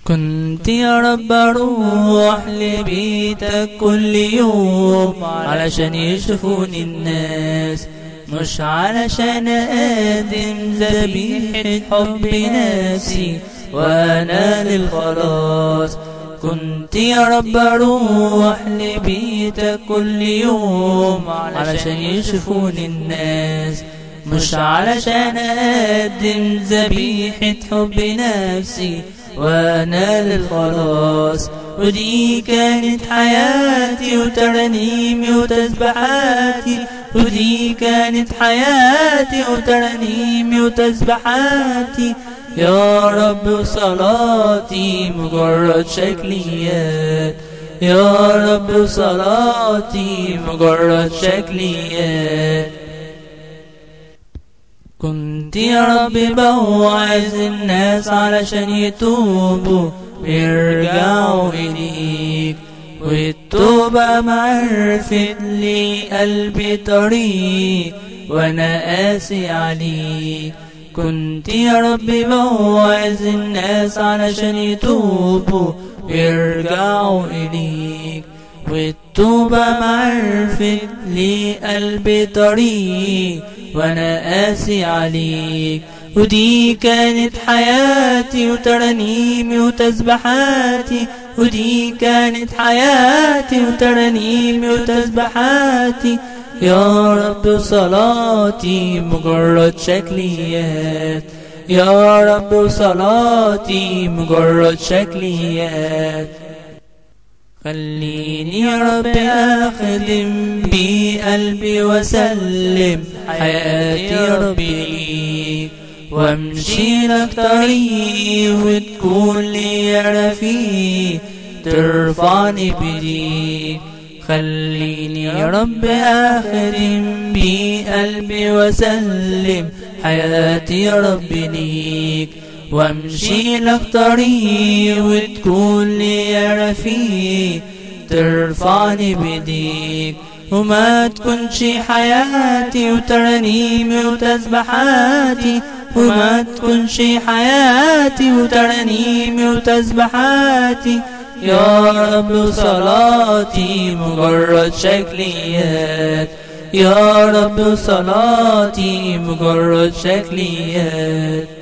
كنت يا رب اروح لبيتك كل يوم علشان يشوفوني الناس مش علشان اقدم ذبيحة حب ناسي وانا للخلاص كنت يا رب اروح لبيتك كل يوم علشان يشوفوني الناس مش علشان اقدم ذبيحة حب نفسي وانا للخلاص ودي كانت حياتي وترانيمي وتسبحاتي ودي كانت حياتي وترانيمي وتسبحاتي يا رب صلاتي مجرد شكليات يا رب صلاتي مجرد شكليات كنت يا رب بوعظ الناس علشان يتوبوا ويرجعوا إليك والتوبة معرفة لي قلبي طريق وأنا قاسي عليك كنت يا رب بوعظ الناس علشان يتوبوا ويرجعوا إليك والتوبة معرفة لي قلبي طريق وانا قاسي عليك ودي كانت حياتي وترانيمي وتسبحاتي ودي كانت حياتي وترانيمي وتسبحاتي يا رب صلاتي مجرد شكليات يا رب صلاتي مجرد شكليات خليني يا رب أخدم بقلبي وسلم حياتي يا رب ليك وامشي لك طريق وتكون لي رفيق ترفعني بديك خليني يا رب أخدم بقلبي وسلم حياتي يا رب ليك وامشي لك طريق وتكون لي رفيق ترفعني بديك وما تكونش حياتي وترانيمي وتسبحاتي وما تكونش حياتي وترانيمي وتسبحاتي يا رب صلاتي مجرد شكليات يا رب صلاتي مجرد شكليات